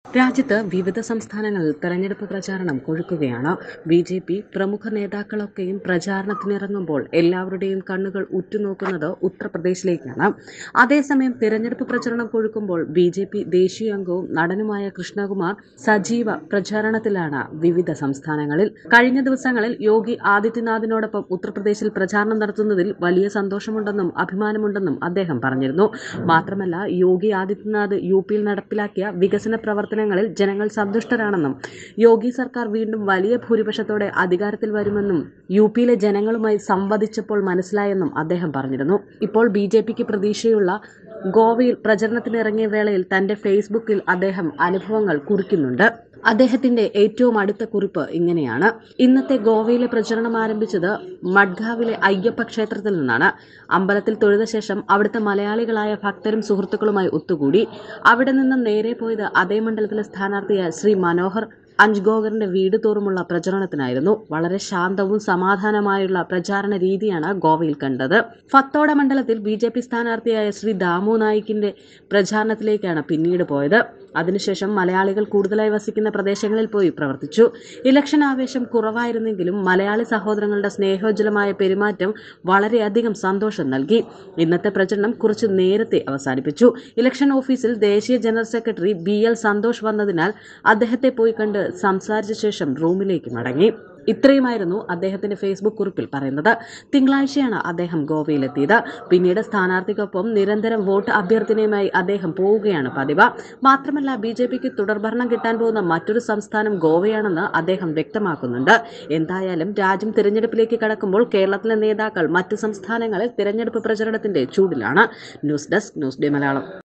രാജ്യത്ത് വിവിധ സംസ്ഥാനങ്ങളിൽ തെരഞ്ഞെടുപ്പ് പ്രചാരണം കൊഴുക്കുകയാണ് ബി ജെ പി പ്രമുഖ നേതാക്കളൊക്കെയും പ്രചാരണത്തിനിറങ്ങുമ്പോൾ എല്ലാവരുടെയും കണ്ണുകൾ ഉറ്റുനോക്കുന്നത് ഉത്തർപ്രദേശിലേക്കാണ് അതേസമയം തിരഞ്ഞെടുപ്പ് പ്രചരണം കൊഴുക്കുമ്പോൾ ബി ജെ പി ദേശീയ അംഗവും നടനുമായ കൃഷ്ണകുമാർ സജീവ പ്രചാരണത്തിലാണ് വിവിധ സംസ്ഥാനങ്ങളിൽ കഴിഞ്ഞ ദിവസങ്ങളിൽ യോഗി ആദിത്യനാഥിനോടൊപ്പം ഉത്തർപ്രദേശിൽ പ്രചാരണം നടത്തുന്നതിൽ വലിയ സന്തോഷമുണ്ടെന്നും അഭിമാനമുണ്ടെന്നും അദ്ദേഹം പറഞ്ഞിരുന്നു മാത്രമല്ല യോഗി ആദിത്യനാഥ് യു പിയിൽ നടപ്പിലാക്കിയ വികസന പ്രവർത്തനങ്ങളിൽ ജനങ്ങൾ സന്തുഷ്ടരാണെന്നും യോഗി സർക്കാർ വീണ്ടും വലിയ ഭൂരിപക്ഷത്തോടെ അധികാരത്തിൽ വരുമെന്നും യു പിയിലെ ജനങ്ങളുമായി സംവദിച്ചപ്പോൾ മനസ്സിലായെന്നും അദ്ദേഹം പറഞ്ഞിരുന്നു ഇപ്പോൾ ബി ജെ പിക്ക് പ്രതീക്ഷയുള്ള ഗോവയിൽ പ്രചരണത്തിനിറങ്ങിയ വേളയിൽ തന്റെ ഫേസ്ബുക്കിൽ അദ്ദേഹം അനുഭവങ്ങൾ കുറിക്കുന്നുണ്ട് അദ്ദേഹത്തിന്റെ ഏറ്റവും അടുത്ത കുറിപ്പ് ഇങ്ങനെയാണ് ഇന്നത്തെ ഗോവയിലെ പ്രചരണം ആരംഭിച്ചത് മഡ്ഗാവിലെ അയ്യപ്പ ക്ഷേത്രത്തിൽ നിന്നാണ് അമ്പലത്തിൽ തൊഴുത ശേഷം അവിടുത്തെ മലയാളികളായ ഭക്തരും സുഹൃത്തുക്കളുമായി ഒത്തുകൂടി അവിടെ നിന്ന് നേരെ പോയത് അതേ മണ്ഡലത്തിലെ സ്ഥാനാർത്ഥിയായ ശ്രീ മനോഹർ അഞ്ച്ഗോഗറിന്റെ വീട് തോറുമുള്ള പ്രചരണത്തിനായിരുന്നു വളരെ ശാന്തവും സമാധാനമായുള്ള പ്രചാരണ രീതിയാണ് ഗോവയിൽ കണ്ടത് ഫത്തോഡ മണ്ഡലത്തിൽ ബി ജെ പി സ്ഥാനാർത്ഥിയായ ശ്രീ ദാമു നായിക്കിന്റെ പ്രചാരണത്തിലേക്കാണ് പിന്നീട് പോയത് അതിനുശേഷം മലയാളികൾ കൂടുതലായി വസിക്കുന്ന പ്രദേശങ്ങളിൽ പോയി പ്രവർത്തിച്ചു ഇലക്ഷൻ ആവേശം കുറവായിരുന്നെങ്കിലും മലയാളി സഹോദരങ്ങളുടെ സ്നേഹോജ്വലമായ പെരുമാറ്റം വളരെയധികം സന്തോഷം നൽകി ഇന്നത്തെ പ്രചരണം കുറച്ച് നേരത്തെ അവസാനിപ്പിച്ചു ഇലക്ഷൻ ഓഫീസിൽ ദേശീയ general secretary B L Santhosh വന്നതിനാൽ അദ്ദേഹത്തെ പോയി കണ്ട് സംസാരിച്ച ശേഷം റൂമിലേക്ക് മടങ്ങി ഇത്രയുമായിരുന്നു അദ്ദേഹത്തിന്റെ ഫേസ്ബുക്ക് കുറിപ്പിൽ പറയുന്നത് തിങ്കളാഴ്ചയാണ് അദ്ദേഹം ഗോവയിലെത്തിയത് പിന്നീട് സ്ഥാനാർത്ഥിക്കൊപ്പം നിരന്തരം വോട്ട് അഭ്യർത്ഥനയുമായി അദ്ദേഹം പോവുകയാണ് പതിവ് മാത്രമല്ല ബി ജെ പിക്ക് തുടർഭരണം കിട്ടാൻ പോകുന്ന മറ്റൊരു സംസ്ഥാനം ഗോവയാണെന്ന് അദ്ദേഹം വ്യക്തമാക്കുന്നുണ്ട് എന്തായാലും രാജ്യം തിരഞ്ഞെടുപ്പിലേക്ക് കടക്കുമ്പോൾ കേരളത്തിലെ നേതാക്കൾ മറ്റ് സംസ്ഥാനങ്ങളിൽ തിരഞ്ഞെടുപ്പ് പ്രചരണത്തിന്റെ ചൂടിലാണ് news desk news day Malayalam